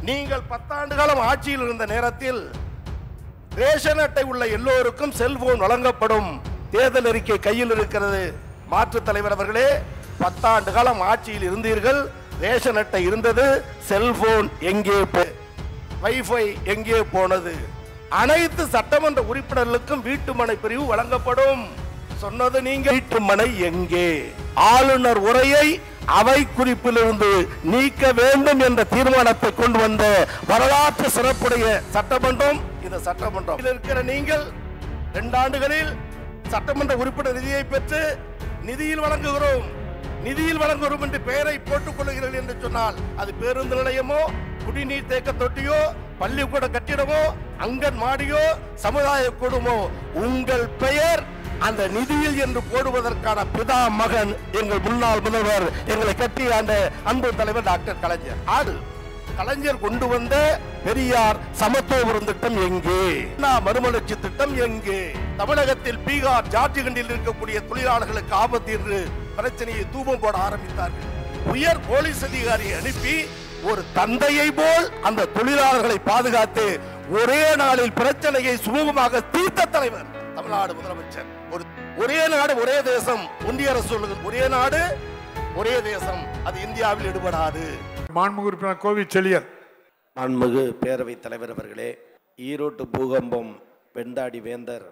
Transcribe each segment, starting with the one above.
நீங்கள் பத்தாண்டு காலம் ஆட்சியில் இருந்த நேரத்தில் ரேஷன் அட்டை உள்ள எல்லோருக்கும் செல்போன் வழங்கப்படும் தேர்தல் அறிக்கை கையில் இருக்கிறது மாற்றுத் தலைவர் அவர்களே பத்தாண்டு காலம் ஆட்சியில் இருந்தீர்கள் ரேஷன் அட்டை இருந்தது செல்போன் எங்கே போ- வைஃபை எங்கே போனது அனைத்து சட்டமன்ற உறுப்பினர்களுக்கும் வீட்டுமனை பிரிவு வழங்கப்படும் சொன்னது நீங்க வீட்டுமனை எங்கே ஆளுநர் உரையை அவை குறிப்பிலிருந்து நீக்க வேண்டும் என்ற தீர்மானத்தை கொண்டு வந்த வரலாற்று சிறப்புடைய சட்டமன்றம் இந்த சட்டமன்றம் இதில் இருக்கிற நீங்கள் இரண்டு ஆண்டுகளில் சட்டமன்ற உறுப்பினர் நிதியை பெற்று நிதியில் வழங்குகிறோம் நிதியில் வழங்குகிறோம் என்று பெயரை போட்டுக் கொள்கிறீர்கள் என்று சொன்னால் அது பேருந்து நிலையமோ குடிநீர் தேக்க தொட்டியோ பள்ளிக்கூட கட்டிடமோ அங்கன்வாடியோ சமுதாய கூடமோ உங்கள் பெயர் அந்த நிதியில் என்று போடுவதற்கான பிதா மகன் எங்கள் முன்னாள் முதல்வர் எங்களை கட்டி ஆண்ட அன்பு தலைவர் டாக்டர் கலைஞர் ஆடு கலைஞர் கொண்டு வந்த பெரியார் சமத்துவபுரம் திட்டம் எங்கே அண்ணா மறுமலர்ச்சி திட்டம் எங்கே தமிழகத்தில் பீகார் ஜார்ஜிகண்டில் இருக்கக்கூடிய தொழிலாளர்களுக்கு ஆபத்து என்று பிரச்சனையை தூபம் போட ஆரம்பித்தார்கள் உயர் போலீஸ் அதிகாரியை அனுப்பி ஒரு தந்தையை போல் அந்த தொழிலாளர்களை பாதுகாத்து ஒரே நாளில் பிரச்சனையை சுமூகமாக தீர்த்த தலைவர் தமிழ்நாடு முதலமைச்சர் ஒரு ஒரே நாடு ஒரே தேசம் ஒன்றிய அரசு சொல்லுகிறது ஒரே நாடு ஒரே தேசம் அது இந்தியாவில் எடுபடாது மாண்புமிகு உறுப்பினர் கோவி செழியன் மாண்புமிகு பேரவைத் தலைவர் அவர்களே ஈரோட்டு பூகம்பம் வெண்டாடி வேந்தர்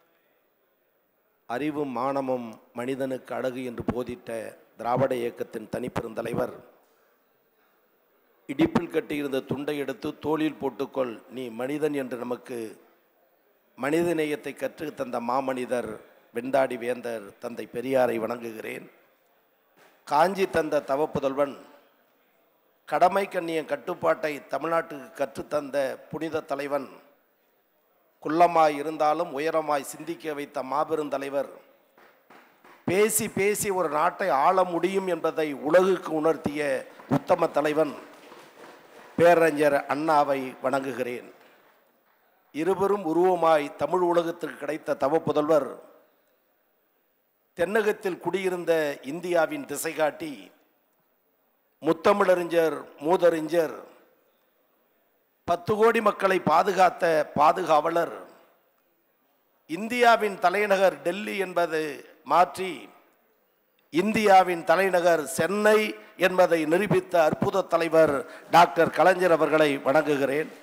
அறிவும் மானமும் மனிதனுக்கு அழகு என்று போதித்த திராவிட இயக்கத்தின் தனிப்பெருந்தலைவர் இடிப்பில் கட்டியிருந்த துண்டை எடுத்து தோளில் போட்டுக்கொள் நீ மனிதன் என்று நமக்கு மனித நேயத்தை கற்றுத் தந்த மாமனிதர் வெண்டாடி வேந்தர் தந்தை பெரியாரை வணங்குகிறேன் காஞ்சி தந்த தவப்புதல்வன் கடமை கண்ணியம் கட்டுப்பாட்டை தமிழ்நாட்டுக்கு கற்றுத்தந்த புனித தலைவன் குள்ளமாய் இருந்தாலும் உயரமாய் சிந்திக்க வைத்த மாபெரும் தலைவர் பேசி பேசி ஒரு நாட்டை ஆள முடியும் என்பதை உலகுக்கு உணர்த்திய உத்தம தலைவன் பேரறிஞர் அண்ணாவை வணங்குகிறேன் இருவரும் உருவமாய் தமிழ் உலகத்திற்கு கிடைத்த தவப்புதல்வர் தென்னகத்தில் குடியிருந்த இந்தியாவின் திசை காட்டி முத்தமிழறிஞர் மூதறிஞர் பத்து கோடி மக்களை பாதுகாத்த பாதுகாவலர் இந்தியாவின் தலைநகர் டெல்லி என்பது மாற்றி இந்தியாவின் தலைநகர் சென்னை என்பதை நிரூபித்த அற்புத தலைவர் டாக்டர் கலைஞர் அவர்களை வணங்குகிறேன்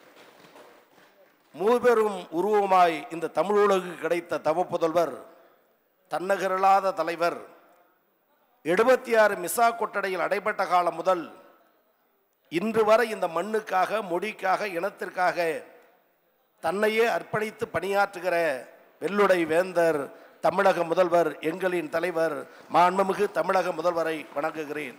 மூபெரும் உருவமாய் இந்த தமிழ் உலகுக்கு கிடைத்த தவப்புதல்வர் தன்னகரில்லாத தலைவர் எழுபத்தி ஆறு மிசா கொட்டடையில் அடைபட்ட காலம் முதல் இன்று வரை இந்த மண்ணுக்காக மொழிக்காக இனத்திற்காக தன்னையே அர்ப்பணித்து பணியாற்றுகிற வெள்ளுடை வேந்தர் தமிழக முதல்வர் எங்களின் தலைவர் மாண்புமிகு தமிழக முதல்வரை வணங்குகிறேன்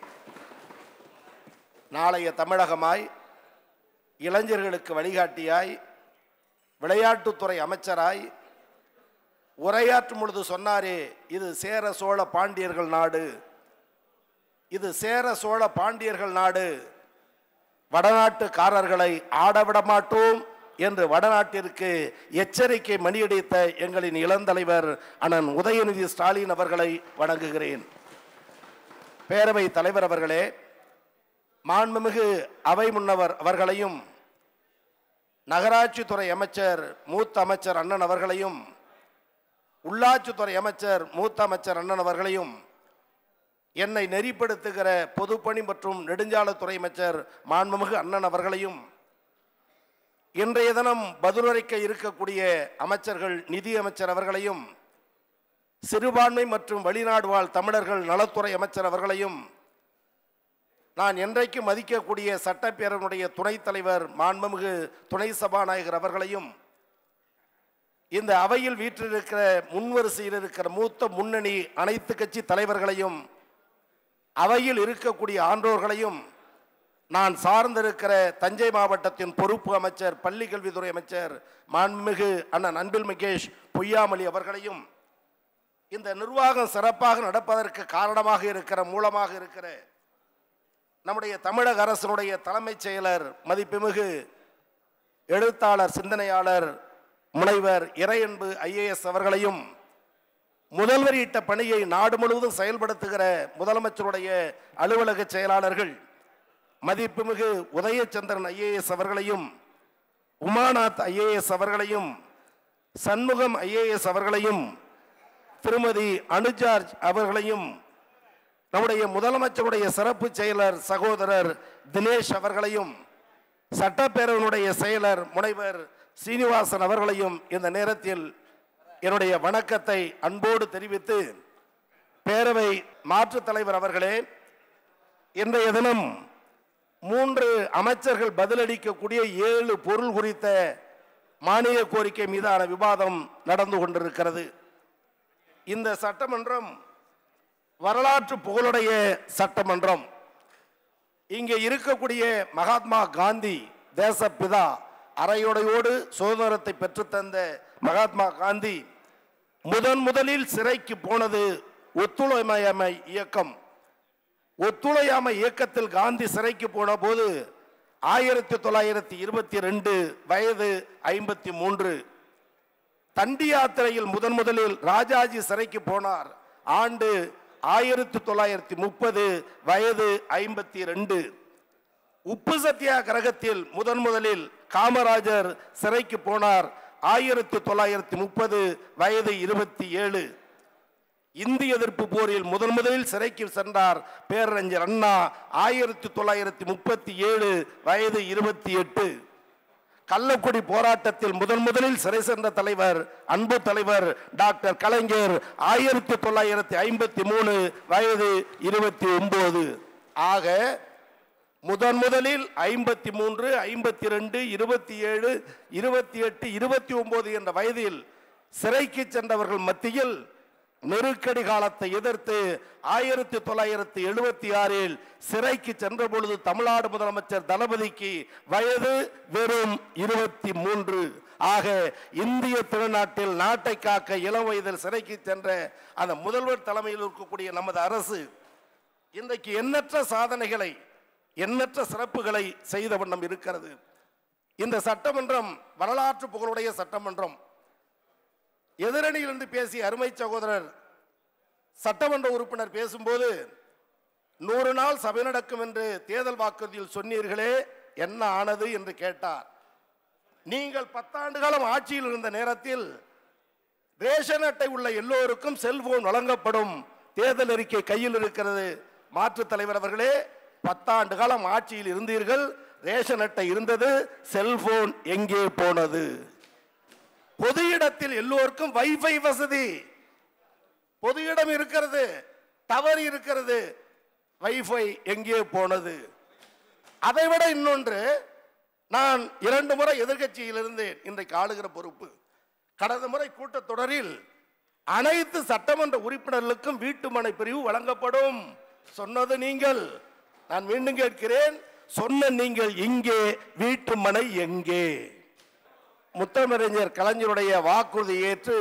நாளைய தமிழகமாய் இளைஞர்களுக்கு வழிகாட்டியாய் விளையாட்டுத்துறை அமைச்சராய் உரையாற்றும் பொழுது சொன்னாரே இது சேர சோழ பாண்டியர்கள் நாடு இது சேர சோழ பாண்டியர்கள் நாடு வடநாட்டுக்காரர்களை ஆடவிட மாட்டோம் என்று வடநாட்டிற்கு எச்சரிக்கை மணியடித்த எங்களின் இளந்தலைவர் அண்ணன் உதயநிதி ஸ்டாலின் அவர்களை வணங்குகிறேன் பேரவை தலைவர் அவர்களே மாண்புமிகு அவை முன்னவர் அவர்களையும் நகராட்சித்துறை அமைச்சர் மூத்த அமைச்சர் அண்ணன் அவர்களையும் உள்ளாட்சித்துறை அமைச்சர் மூத்த அமைச்சர் அண்ணன் அவர்களையும் என்னை நெறிப்படுத்துகிற பொதுப்பணி மற்றும் நெடுஞ்சாலைத்துறை அமைச்சர் மாண்புமிகு அண்ணன் அவர்களையும் இன்றைய தினம் பதிலுரைக்க இருக்கக்கூடிய அமைச்சர்கள் நிதி அமைச்சர் அவர்களையும் சிறுபான்மை மற்றும் வெளிநாடு வாழ் தமிழர்கள் நலத்துறை அமைச்சர் அவர்களையும் நான் என்றைக்கு மதிக்கக்கூடிய சட்டப்பேரவனுடைய துணைத் தலைவர் மாண்புமிகு துணை சபாநாயகர் அவர்களையும் இந்த அவையில் வீற்றிருக்கிற முன்வரிசையில் இருக்கிற மூத்த முன்னணி அனைத்து கட்சி தலைவர்களையும் அவையில் இருக்கக்கூடிய ஆன்றோர்களையும் நான் சார்ந்திருக்கிற தஞ்சை மாவட்டத்தின் பொறுப்பு அமைச்சர் பள்ளி கல்வித்துறை அமைச்சர் மாண்புமிகு அண்ணன் அன்பில் மகேஷ் பொய்யாமொழி அவர்களையும் இந்த நிர்வாகம் சிறப்பாக நடப்பதற்கு காரணமாக இருக்கிற மூலமாக இருக்கிற நம்முடைய தமிழக அரசினுடைய தலைமைச் செயலர் மதிப்புமிகு எழுத்தாளர் சிந்தனையாளர் முனைவர் இறையன்பு ஐஏஎஸ் அவர்களையும் முதல்வர் இட்ட பணியை நாடு முழுவதும் செயல்படுத்துகிற முதலமைச்சருடைய அலுவலக செயலாளர்கள் மதிப்புமிகு உதயச்சந்திரன் ஐஏஎஸ் அவர்களையும் உமாநாத் ஐஏஎஸ் அவர்களையும் சண்முகம் ஐஏஎஸ் அவர்களையும் திருமதி அனுஜார்ஜ் அவர்களையும் நம்முடைய முதலமைச்சருடைய சிறப்பு செயலர் சகோதரர் தினேஷ் அவர்களையும் சட்டப்பேரவனுடைய செயலர் முனைவர் சீனிவாசன் அவர்களையும் இந்த நேரத்தில் என்னுடைய வணக்கத்தை அன்போடு தெரிவித்து பேரவை மாற்றுத் தலைவர் அவர்களே இன்றைய தினம் மூன்று அமைச்சர்கள் பதிலளிக்கக்கூடிய ஏழு பொருள் குறித்த மானிய கோரிக்கை மீதான விவாதம் நடந்து கொண்டிருக்கிறது இந்த சட்டமன்றம் வரலாற்று புகழுடைய சட்டமன்றம் இங்கே இருக்கக்கூடிய மகாத்மா காந்தி தேசப்பிதா அரையோடையோடு சுதந்திரத்தை பெற்றுத்தந்த மகாத்மா காந்தி முதன் முதலில் சிறைக்கு போனது ஒத்துழைமையாமை இயக்கம் ஒத்துழையாமை இயக்கத்தில் காந்தி சிறைக்கு போன போது ஆயிரத்தி தொள்ளாயிரத்தி இருபத்தி ரெண்டு வயது ஐம்பத்தி மூன்று தண்டி யாத்திரையில் முதன் முதலில் ராஜாஜி சிறைக்கு போனார் ஆண்டு ஆயிரத்தி தொள்ளாயிரத்தி முப்பது வயது ஐம்பத்தி ரெண்டு உப்பு சத்தியாகிரகத்தில் முதன் முதலில் காமராஜர் சிறைக்கு போனார் ஆயிரத்தி தொள்ளாயிரத்தி முப்பது வயது இருபத்தி ஏழு இந்திய எதிர்ப்பு போரில் முதன் முதலில் சிறைக்கு சென்றார் பேரறிஞர் அண்ணா ஆயிரத்தி தொள்ளாயிரத்தி முப்பத்தி ஏழு வயது இருபத்தி எட்டு கள்ளக்குடி போராட்டத்தில் முதன் முதலில் சிறை சென்ற தலைவர் அன்பு தலைவர் டாக்டர் கலைஞர் ஆயிரத்தி தொள்ளாயிரத்தி ஐம்பத்தி மூணு வயது இருபத்தி ஒன்பது ஆக முதன் முதலில் ஐம்பத்தி மூன்று ஐம்பத்தி ரெண்டு இருபத்தி ஏழு இருபத்தி எட்டு இருபத்தி ஒன்பது என்ற வயதில் சிறைக்கு சென்றவர்கள் மத்தியில் நெருக்கடி காலத்தை எதிர்த்து ஆயிரத்தி தொள்ளாயிரத்தி எழுபத்தி ஆறில் சிறைக்கு சென்ற பொழுது தமிழ்நாடு முதலமைச்சர் தளபதிக்கு வயது வெறும் இருபத்தி மூன்று ஆக இந்திய திருநாட்டில் நாட்டை காக்க இளம் வயதில் சிறைக்கு சென்ற அந்த முதல்வர் தலைமையில் இருக்கக்கூடிய நமது அரசு இன்றைக்கு எண்ணற்ற சாதனைகளை எண்ணற்ற சிறப்புகளை செய்த வண்ணம் இருக்கிறது இந்த சட்டமன்றம் வரலாற்று புகழுடைய சட்டமன்றம் எதிரணியிலிருந்து பேசிய அருமை சகோதரர் சட்டமன்ற உறுப்பினர் பேசும்போது நூறு நாள் சபை நடக்கும் என்று தேர்தல் வாக்குறுதியில் சொன்னீர்களே என்ன ஆனது என்று கேட்டார் நீங்கள் பத்தாண்டு காலம் ஆட்சியில் இருந்த நேரத்தில் ரேஷன் அட்டை உள்ள எல்லோருக்கும் செல்போன் வழங்கப்படும் தேர்தல் அறிக்கை கையில் இருக்கிறது மாற்றுத் தலைவர் அவர்களே பத்தாண்டு காலம் ஆட்சியில் இருந்தீர்கள் ரேஷன் அட்டை இருந்தது செல்போன் எங்கே போனது பொது இடத்தில் எல்லோருக்கும் வைஃபை வசதி பொது இடம் இருக்கிறது டவர் இருக்கிறது வைஃபை எங்கே போனது அதைவிட இன்னொன்று நான் இரண்டு முறை எதிர்க்கட்சியில் இருந்தேன் இன்றைக்கு ஆளுகிற பொறுப்பு கடந்த முறை கூட்டத்தொடரில் அனைத்து சட்டமன்ற உறுப்பினர்களுக்கும் வீட்டுமனை பிரிவு வழங்கப்படும் சொன்னது நீங்கள் நான் மீண்டும் கேட்கிறேன் சொன்ன நீங்கள் இங்கே வீட்டுமனை எங்கே முத்தமிழறிஞர் கலைஞருடைய வாக்குறுதி ஏற்று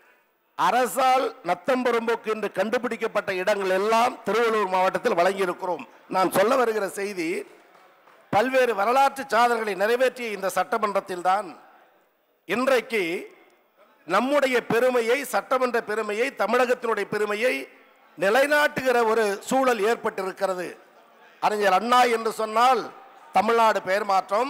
அரசால் நத்தம்பெரும்போக்கு என்று கண்டுபிடிக்கப்பட்ட இடங்கள் எல்லாம் திருவள்ளூர் மாவட்டத்தில் வழங்கியிருக்கிறோம் நான் சொல்ல வருகிற செய்தி பல்வேறு வரலாற்று சாதனைகளை நிறைவேற்றிய இந்த சட்டமன்றத்தில் தான் இன்றைக்கு நம்முடைய பெருமையை சட்டமன்ற பெருமையை தமிழகத்தினுடைய பெருமையை நிலைநாட்டுகிற ஒரு சூழல் ஏற்பட்டிருக்கிறது அறிஞர் அண்ணா என்று சொன்னால் தமிழ்நாடு பெயர் மாற்றம்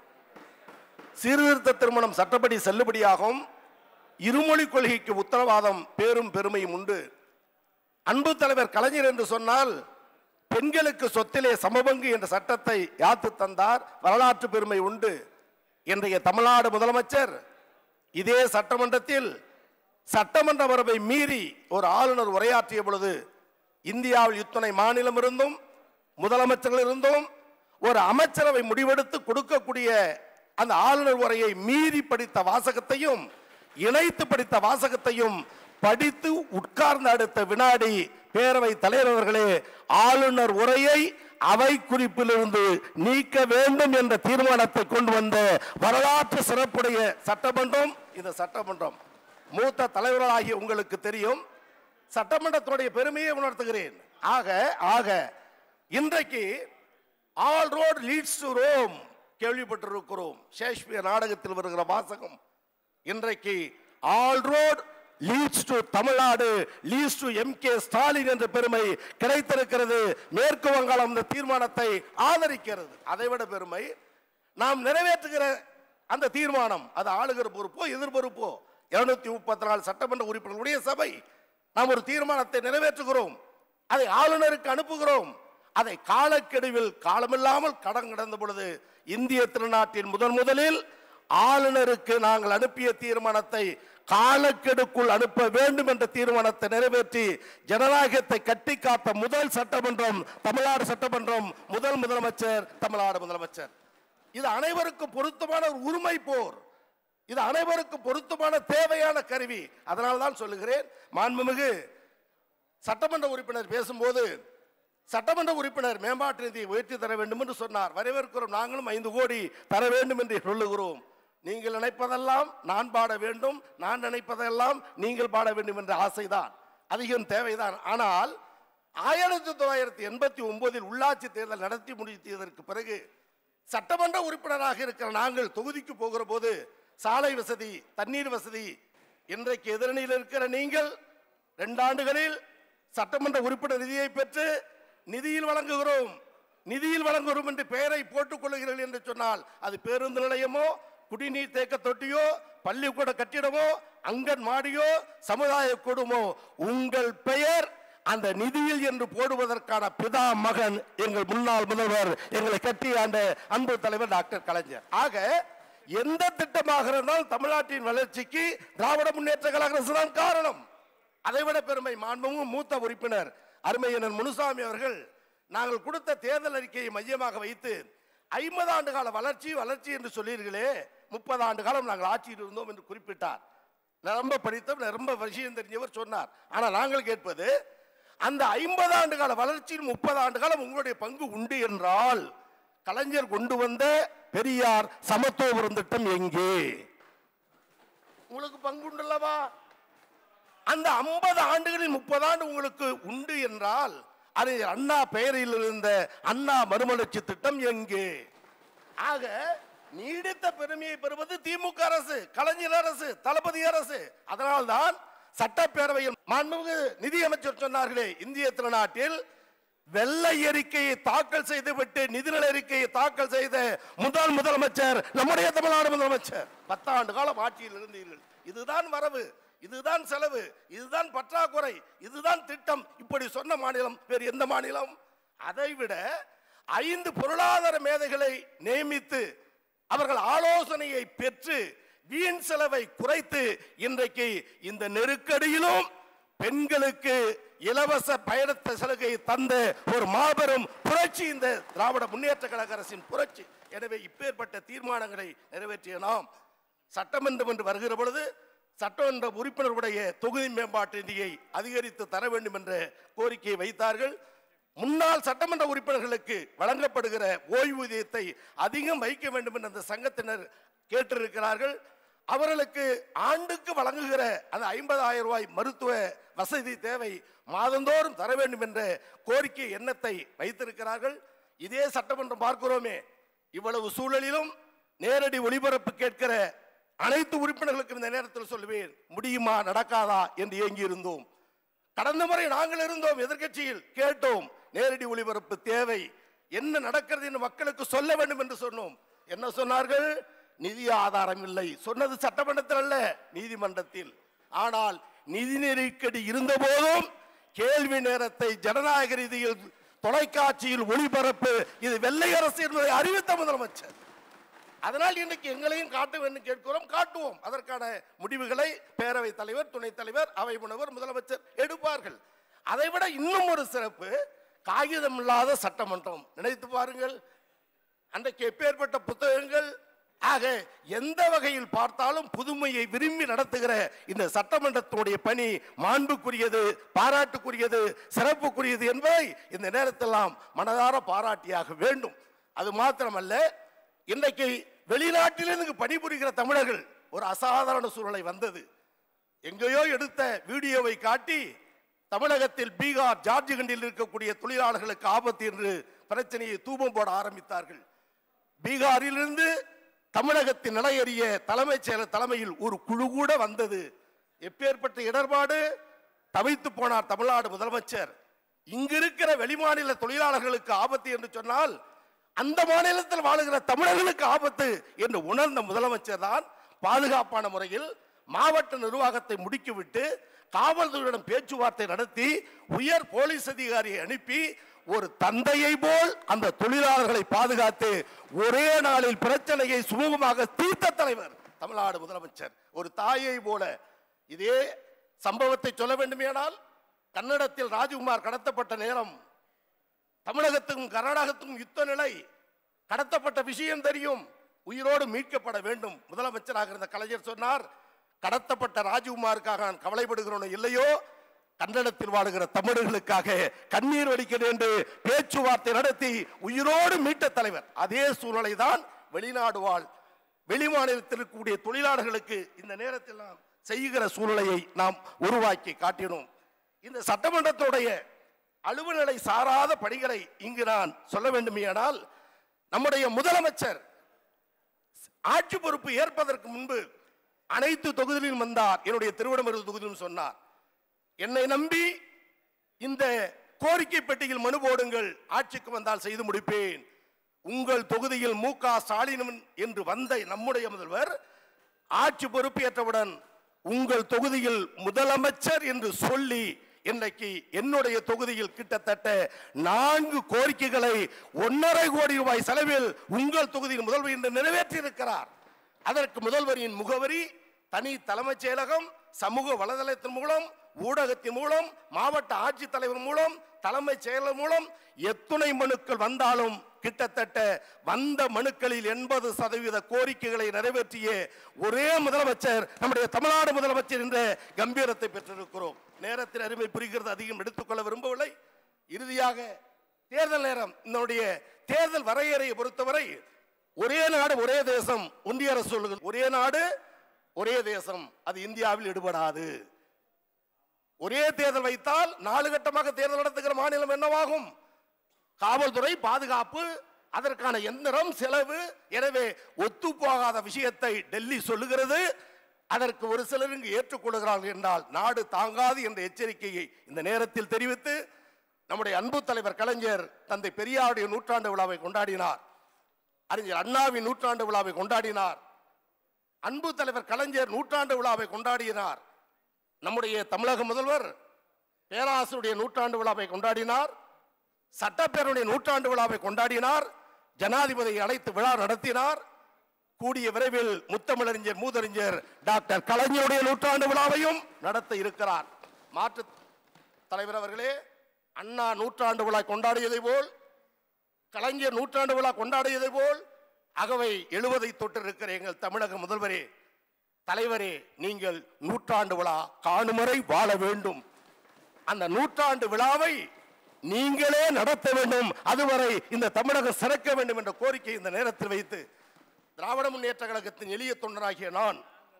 சீர்திருத்த திருமணம் சட்டப்படி செல்லுபடியாகும் இருமொழி கொள்கைக்கு உத்தரவாதம் பேரும் பெருமையும் உண்டு அன்பு தலைவர் கலைஞர் என்று சொன்னால் பெண்களுக்கு சொத்திலே சமபங்கு என்ற சட்டத்தை யாத்து தந்தார் வரலாற்று பெருமை உண்டு இன்றைய தமிழ்நாடு முதலமைச்சர் இதே சட்டமன்றத்தில் சட்டமன்ற வரவை மீறி ஒரு ஆளுநர் உரையாற்றிய பொழுது இந்தியாவில் இத்தனை மாநிலம் இருந்தும் முதலமைச்சர்கள் இருந்தும் ஒரு அமைச்சரவை முடிவெடுத்து கொடுக்கக்கூடிய அந்த ஆளுநர் உரையை மீறி படித்த வாசகத்தையும் இணைத்து படித்த வாசகத்தையும் படித்து உட்கார்ந்து அடுத்த வினாடி பேரவை தலைவர் அவர்களே ஆளுநர் உரையை அவை குறிப்பிலிருந்து நீக்க வேண்டும் என்ற தீர்மானத்தை கொண்டு வந்த வரலாற்று சிறப்புடைய சட்டமன்றம் இந்த சட்டமன்றம் மூத்த தலைவர்களாகிய உங்களுக்கு தெரியும் சட்டமன்றத்துடைய பெருமையை உணர்த்துகிறேன் ஆக ஆக இன்றைக்கு all road leads to Rome கேள்விப்பட்டிருக்கிறோம் ஷேக்ஸ்பியர் நாடகத்தில் வருகிற வாசகம் இன்றைக்கு all road leads to Tamil Nadu leads to M K Stalin என்ற பெருமை கிடைத்திருக்கிறது மேற்கு வங்காளம் இந்த தீர்மானத்தை ஆதரிக்கிறது அதைவிட பெருமை நாம் நிறைவேற்றுகிற அந்த தீர்மானம் அது ஆளுகிற பொறுப்போ எதிர் பொறுப்போ இருநூத்தி முப்பத்தி நாலு சட்டமன்ற உறுப்பினர்களுடைய சபை நாம் ஒரு தீர்மானத்தை நிறைவேற்றுகிறோம் அதை ஆளுநருக்கு அனுப்புகிறோம் அதை காலக்கெடுவில் காலமில்லாமல் கடன் கடந்த பொழுது இந்திய திருநாட்டின் முதன் முதலில் ஆளுநருக்கு நாங்கள் அனுப்பிய தீர்மானத்தை காலக்கெடுக்குள் அனுப்ப வேண்டும் என்ற தீர்மானத்தை நிறைவேற்றி ஜனநாயகத்தை கட்டி காத்த முதல் சட்டமன்றம் தமிழ்நாடு சட்டமன்றம் முதல் முதலமைச்சர் தமிழ்நாடு முதலமைச்சர் இது அனைவருக்கும் பொருத்தமான ஒரு உரிமை போர் இது அனைவருக்கும் பொருத்தமான தேவையான கருவி அதனால தான் சொல்லுகிறேன் மாண்புமிகு சட்டமன்ற உறுப்பினர் பேசும்போது சட்டமன்ற உறுப்பினர் மேம்பாட்டு நிதியை உயர்த்தி தர வேண்டும் என்று சொன்னார் வரவேற்கிறோம் நாங்களும் ஐந்து கோடி தர வேண்டும் என்று சொல்லுகிறோம் நீங்கள் நினைப்பதெல்லாம் நான் பாட வேண்டும் நான் நினைப்பதெல்லாம் நீங்கள் பாட வேண்டும் என்ற ஆசைதான் அதிகம் தேவைதான் ஆனால் ஆயிரத்தி தொள்ளாயிரத்தி எண்பத்தி ஒன்பதில் உள்ளாட்சி தேர்தல் நடத்தி முடித்ததற்கு பிறகு சட்டமன்ற உறுப்பினராக இருக்கிற நாங்கள் தொகுதிக்கு போகிற போது சாலை வசதி தண்ணீர் வசதி இன்றைக்கு எதிரணியில் இருக்கிற நீங்கள் ரெண்டாண்டுகளில் சட்டமன்ற உறுப்பினர் நிதியை பெற்று நிதியில் வழங்குகிறோம் நிதியில் வழங்குகிறோம் என்று பெயரை போட்டுக் கொள்ளுகிறீர்கள் என்று சொன்னால் அது பேருந்து நிலையமோ குடிநீர் தேக்க தொட்டியோ பள்ளிக்கூட கட்டிடமோ அங்கன்வாடியோ சமுதாய கூடமோ உங்கள் பெயர் அந்த நிதியில் என்று போடுவதற்கான பிதா மகன் எங்கள் முன்னாள் முதல்வர் எங்களை கட்டிய அந்த அன்பு தலைவர் டாக்டர் கலைஞர் ஆக எந்த திட்டமாக இருந்தாலும் தமிழ்நாட்டின் வளர்ச்சிக்கு திராவிட முன்னேற்ற கழக அரசு தான் காரணம் அதைவிட பெருமை மாண்பும் மூத்த உறுப்பினர் அருமையனன் முனுசாமி அவர்கள் நாங்கள் கொடுத்த தேர்தல் அறிக்கையை மையமாக வைத்து ஐம்பது ஆண்டு கால வளர்ச்சி வளர்ச்சி என்று சொல்லீர்களே முப்பது ஆண்டு காலம் நாங்கள் ஆட்சியில் இருந்தோம் என்று குறிப்பிட்டார் ரொம்ப படித்தவர் ரொம்ப விஷயம் தெரிஞ்சவர் சொன்னார் ஆனால் நாங்கள் கேட்பது அந்த ஐம்பது ஆண்டு கால வளர்ச்சியில் முப்பது ஆண்டு காலம் உங்களுடைய பங்கு உண்டு என்றால் கலைஞர் கொண்டு வந்த பெரியார் சமத்துவபுரம் திட்டம் எங்கே உங்களுக்கு பங்கு உண்டல்லவா அந்த ஐம்பது ஆண்டுகளில் முப்பது ஆண்டு உங்களுக்கு உண்டு என்றால் அறிஞர் அண்ணா பெயரில் இருந்த அண்ணா மறுமலர்ச்சி திட்டம் எங்கே ஆக நீடித்த பெருமையை பெறுவது திமுக அரசு கலைஞர் அரசு தளபதி அரசு அதனால்தான் சட்டப்பேரவையில் மாண்புமிகு நிதியமைச்சர் சொன்னார்களே இந்திய திருநாட்டில் வெள்ளை அறிக்கையை தாக்கல் செய்துவிட்டு நிதிநிலை அறிக்கையை தாக்கல் செய்த முதல் முதலமைச்சர் நம்முடைய தமிழ்நாடு முதலமைச்சர் பத்தாண்டு காலம் ஆட்சியில் இருந்தீர்கள் இதுதான் வரவு இதுதான் செலவு இதுதான் பற்றாக்குறை இதுதான் திட்டம் இப்படி சொன்ன மாநிலம் வேறு எந்த மாநிலம் அதைவிட ஐந்து பொருளாதார மேதைகளை நியமித்து அவர்கள் ஆலோசனையை பெற்று வீண் செலவை குறைத்து இன்றைக்கு இந்த நெருக்கடியிலும் பெண்களுக்கு இலவச பயணத்த சலுகை தந்த ஒரு மாபெரும் புரட்சி இந்த திராவிட முன்னேற்ற கழக அரசின் புரட்சி எனவே இப்பேற்பட்ட தீர்மானங்களை நிறைவேற்றிய நாம் சட்டமன்றம் என்று வருகிற பொழுது சட்டமன்ற உறுப்பினருடைய தொகுதி மேம்பாட்டு நிதியை அதிகரித்து தர வேண்டும் என்ற கோரிக்கையை வைத்தார்கள் முன்னாள் சட்டமன்ற உறுப்பினர்களுக்கு வழங்கப்படுகிற ஓய்வூதியத்தை அதிகம் வைக்க வேண்டும் என்று அந்த சங்கத்தினர் கேட்டிருக்கிறார்கள் அவர்களுக்கு ஆண்டுக்கு வழங்குகிற அந்த ஐம்பதாயிரம் ரூபாய் மருத்துவ வசதி தேவை மாதந்தோறும் தர வேண்டும் என்ற கோரிக்கை எண்ணத்தை வைத்திருக்கிறார்கள் இதே சட்டமன்றம் பார்க்கிறோமே இவ்வளவு சூழலிலும் நேரடி ஒளிபரப்பு கேட்கிற அனைத்து உறுப்பினர்களுக்கும் இந்த நேரத்தில் சொல்லுவேன் முடியுமா நடக்காதா என்று ஏங்கி இருந்தோம் கடந்த முறை நாங்கள் இருந்தோம் எதிர்க்கட்சியில் கேட்டோம் நேரடி ஒளிபரப்பு தேவை என்ன நடக்கிறது என்று மக்களுக்கு சொல்ல வேண்டும் என்று சொன்னோம் என்ன சொன்னார்கள் நிதி ஆதாரம் இல்லை சொன்னது சட்டமன்றத்தில் அல்ல நீதிமன்றத்தில் ஆனால் நிதி நெருக்கடி இருந்த போதும் கேள்வி நேரத்தை ஜனநாயக ரீதியில் தொலைக்காட்சியில் ஒளிபரப்பு இது வெள்ளை அரசு என்பதை அறிவித்த முதலமைச்சர் அதனால் இன்னைக்கு எங்களையும் காட்ட வேண்டும் கேட்கிறோம் காட்டுவோம் அதற்கான முடிவுகளை பேரவைத் தலைவர் துணைத் தலைவர் அவை முனைவர் முதலமைச்சர் எடுப்பார்கள் அதைவிட இன்னும் ஒரு சிறப்பு காகிதம் இல்லாத சட்டமன்றம் நினைத்து பாருங்கள் அன்றைக்கு எப்பேற்பட்ட புத்தகங்கள் ஆக எந்த வகையில் பார்த்தாலும் புதுமையை விரும்பி நடத்துகிற இந்த சட்டமன்றத்தினுடைய பணி மாண்புக்குரியது பாராட்டுக்குரியது சிறப்புக்குரியது என்பதை இந்த நேரத்தெல்லாம் மனதார பாராட்டியாக வேண்டும் அது மாத்திரமல்ல இன்றைக்கு வெளிநாட்டிலிருந்து பணிபுரிகிற தமிழர்கள் ஒரு அசாதாரண சூழ்நிலை வந்தது எங்கேயோ எடுத்த வீடியோவை காட்டி தமிழகத்தில் பீகார் ஜார்ஜிகண்டில் இருக்கக்கூடிய தொழிலாளர்களுக்கு ஆபத்து என்று பிரச்சனையை தூபம் போட ஆரம்பித்தார்கள் பீகாரிலிருந்து தமிழகத்தின் நிலையறிய தலைமைச் செயலர் தலைமையில் ஒரு குழு கூட வந்தது எப்பேற்பட்ட இடர்பாடு தவித்து போனார் தமிழ்நாடு முதலமைச்சர் இங்க இருக்கிற வெளிமாநில தொழிலாளர்களுக்கு ஆபத்து என்று சொன்னால் அந்த மாநிலத்தில் வாழுகிற தமிழர்களுக்கு ஆபத்து என்று உணர்ந்த முதலமைச்சர் தான் பாதுகாப்பான முறையில் மாவட்ட நிர்வாகத்தை முடுக்கிவிட்டு காவல்துறையிடம் பேச்சுவார்த்தை நடத்தி உயர் போலீஸ் அதிகாரியை அனுப்பி ஒரு தந்தையை போல் அந்த தொழிலாளர்களை பாதுகாத்து ஒரே நாளில் பிரச்சனையை சுமூகமாக தீர்த்த தலைவர் தமிழ்நாடு முதலமைச்சர் ஒரு தாயை போல இதே சம்பவத்தை சொல்ல வேண்டுமேனால் கன்னடத்தில் ராஜ்குமார் கடத்தப்பட்ட நேரம் தமிழகத்துக்கும் கர்நாடகத்துக்கும் யுத்த நிலை கடத்தப்பட்ட விஷயம் தெரியும் உயிரோடு மீட்கப்பட வேண்டும் முதலமைச்சராக இருந்த கலைஞர் சொன்னார் கடத்தப்பட்ட ராஜ்குமாருக்காக நான் கவலைப்படுகிறோம் இல்லையோ கன்னடத்தில் வாழுகிற தமிழர்களுக்காக கண்ணீர் வடிக்கிறேன் என்று பேச்சுவார்த்தை நடத்தி உயிரோடு மீட்ட தலைவர் அதே சூழ்நிலை தான் வெளிநாடு வாழ் வெளிமாநிலத்தில் இருக்கக்கூடிய தொழிலாளர்களுக்கு இந்த நேரத்தில் நாம் செய்கிற சூழ்நிலையை நாம் உருவாக்கி காட்டினோம் இந்த சட்டமன்றத்துடைய அலுவல்நிலை சாராத பணிகளை இங்கு நான் சொல்ல வேண்டுமேயானால் நம்முடைய முதலமைச்சர் ஆட்சி பொறுப்பு ஏற்பதற்கு முன்பு அனைத்து தொகுதியிலும் வந்தார் என்னுடைய திருவிடமருது தொகுதியிலும் சொன்னார் என்னை நம்பி இந்த கோரிக்கை பெட்டியில் மனு போடுங்கள் ஆட்சிக்கு வந்தால் செய்து முடிப்பேன் உங்கள் தொகுதியில் மு க ஸ்டாலின் என்று வந்த நம்முடைய முதல்வர் ஆட்சி பொறுப்பேற்றவுடன் உங்கள் தொகுதியில் முதலமைச்சர் என்று சொல்லி இன்றைக்கு என்னுடைய தொகுதியில் கிட்டத்தட்ட நான்கு கோரிக்கைகளை ஒன்றரை கோடி ரூபாய் செலவில் உங்கள் தொகுதியில் முதல்வர் என்று நிறைவேற்றியிருக்கிறார் அதற்கு முதல்வரின் முகவரி தனி தலைமைச் செயலகம் சமூக வலைதளத்தின் மூலம் ஊடகத்தின் மூலம் மாவட்ட ஆட்சித்தலைவர் மூலம் தலைமைச் செயலர் மூலம் எத்துணை மனுக்கள் வந்தாலும் கிட்டத்தட்ட வந்த மனுக்களில் எண்பது சதவீத கோரிக்கைகளை நிறைவேற்றிய ஒரே முதலமைச்சர் நம்முடைய தமிழ்நாடு முதலமைச்சர் என்ற கம்பீரத்தை பெற்றிருக்கிறோம் நேரத்தின் அருமை புரிகிறது அதிகம் எடுத்துக்கொள்ள விரும்பவில்லை இறுதியாக தேர்தல் நேரம் என்னுடைய தேர்தல் வரையறையை பொறுத்தவரை ஒரே நாடு ஒரே தேசம் ஒன்றிய அரசு சொல்லுகிறது ஒரே நாடு ஒரே தேசம் அது இந்தியாவில் ஈடுபடாது ஒரே தேர்தல் வைத்தால் நாலு கட்டமாக தேர்தல் நடத்துகிற மாநிலம் என்னவாகும் காவல்துறை பாதுகாப்பு அதற்கான எந்திரம் செலவு எனவே ஒத்துப்போகாத விஷயத்தை டெல்லி சொல்லுகிறது அதற்கு ஒரு சிலர் இங்கு ஏற்றுக்கொள்கிறார்கள் என்றால் நாடு தாங்காது என்ற எச்சரிக்கையை இந்த நேரத்தில் தெரிவித்து நம்முடைய அன்பு தலைவர் கலைஞர் தந்தை பெரியாருடைய நூற்றாண்டு விழாவை கொண்டாடினார் அறிஞர் அண்ணாவின் நூற்றாண்டு விழாவை கொண்டாடினார் அன்பு தலைவர் கலைஞர் நூற்றாண்டு விழாவை கொண்டாடினார் நம்முடைய தமிழக முதல்வர் பேராசிரியருடைய நூற்றாண்டு விழாவை கொண்டாடினார் சட்டப்பேரவையுடைய நூற்றாண்டு விழாவை கொண்டாடினார் ஜனாதிபதியை அழைத்து விழா நடத்தினார் கூடிய விரைவில் முத்தமிழறிஞர் மூதறிஞர் டாக்டர் கலைஞருடைய நூற்றாண்டு விழாவையும் நடத்த இருக்கிறார் மாற்று தலைவர் அவர்களே அண்ணா நூற்றாண்டு விழா கொண்டாடியதை போல் கலைஞர் நூற்றாண்டு விழா கொண்டாடியதை போல் அகவை எழுவதை தொட்டிருக்கிற எங்கள் தமிழக முதல்வரே தலைவரே நீங்கள் நூற்றாண்டு விழா காணுமறை வாழ வேண்டும் அந்த நூற்றாண்டு விழாவை நீங்களே நடத்த வேண்டும் அதுவரை இந்த தமிழகம் சிறக்க வேண்டும் என்ற கோரிக்கை இந்த நேரத்தில் வைத்து திராவிட முன்னேற்ற கழகத்தின் எளிய தொண்டனாகிய நான்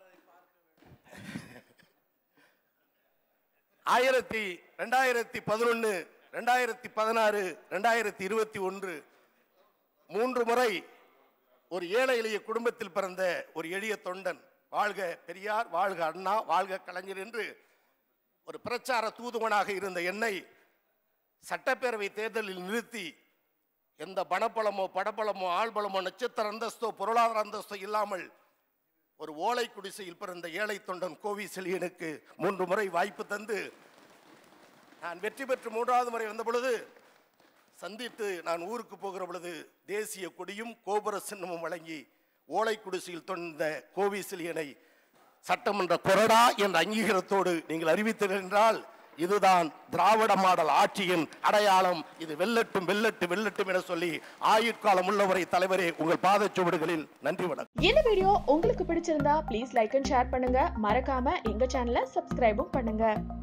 ஆயிரத்தி ரெண்டாயிரத்தி பதினொன்று ரெண்டாயிரத்தி பதினாறு ரெண்டாயிரத்தி இருபத்தி ஒன்று மூன்று முறை ஒரு ஏழை எளிய குடும்பத்தில் பிறந்த ஒரு எளிய தொண்டன் வாழ்க பெரியார் வாழ்க அண்ணா வாழ்க கலைஞர் என்று ஒரு பிரச்சார தூதுவனாக இருந்த என்னை சட்டப்பேரவை தேர்தலில் நிறுத்தி எந்த பணப்பலமோ படப்பலமோ ஆள்பலமோ நட்சத்திர அந்தஸ்தோ பொருளாதார அந்தஸ்தோ இல்லாமல் ஒரு ஓலை குடிசையில் பிறந்த ஏழை தொண்டன் கோவி செழியனுக்கு மூன்று முறை வாய்ப்பு தந்து நான் வெற்றி பெற்று மூன்றாவது முறை வந்த பொழுது சந்தித்து நான் ஊருக்கு போகிற பொழுது தேசிய கொடியும் கோபுர சின்னமும் வழங்கி ஓலை குடிசையில் தொண்ட கோவி செழியனை சட்டமன்ற கொறடா என்ற அங்கீகாரத்தோடு நீங்கள் அறிவித்தீர்கள் என்றால் இதுதான் திராவிட மாடல் ஆட்சியின் அடையாளம் இது வெல்லட்டும் வெல்லட்டும் வெல்லட்டும் என சொல்லி ஆயுட்காலம் உள்ளவரை தலைவரே உங்கள் பாதச்சுவடுகளில் நன்றி வணக்கம் இந்த வீடியோ உங்களுக்கு பிடிச்சிருந்தா ப்ளீஸ் லைக் அண்ட் ஷேர் பண்ணுங்க மறக்காம எங்க சேனலை சப்ஸ்கிரைபும் பண்ணுங்க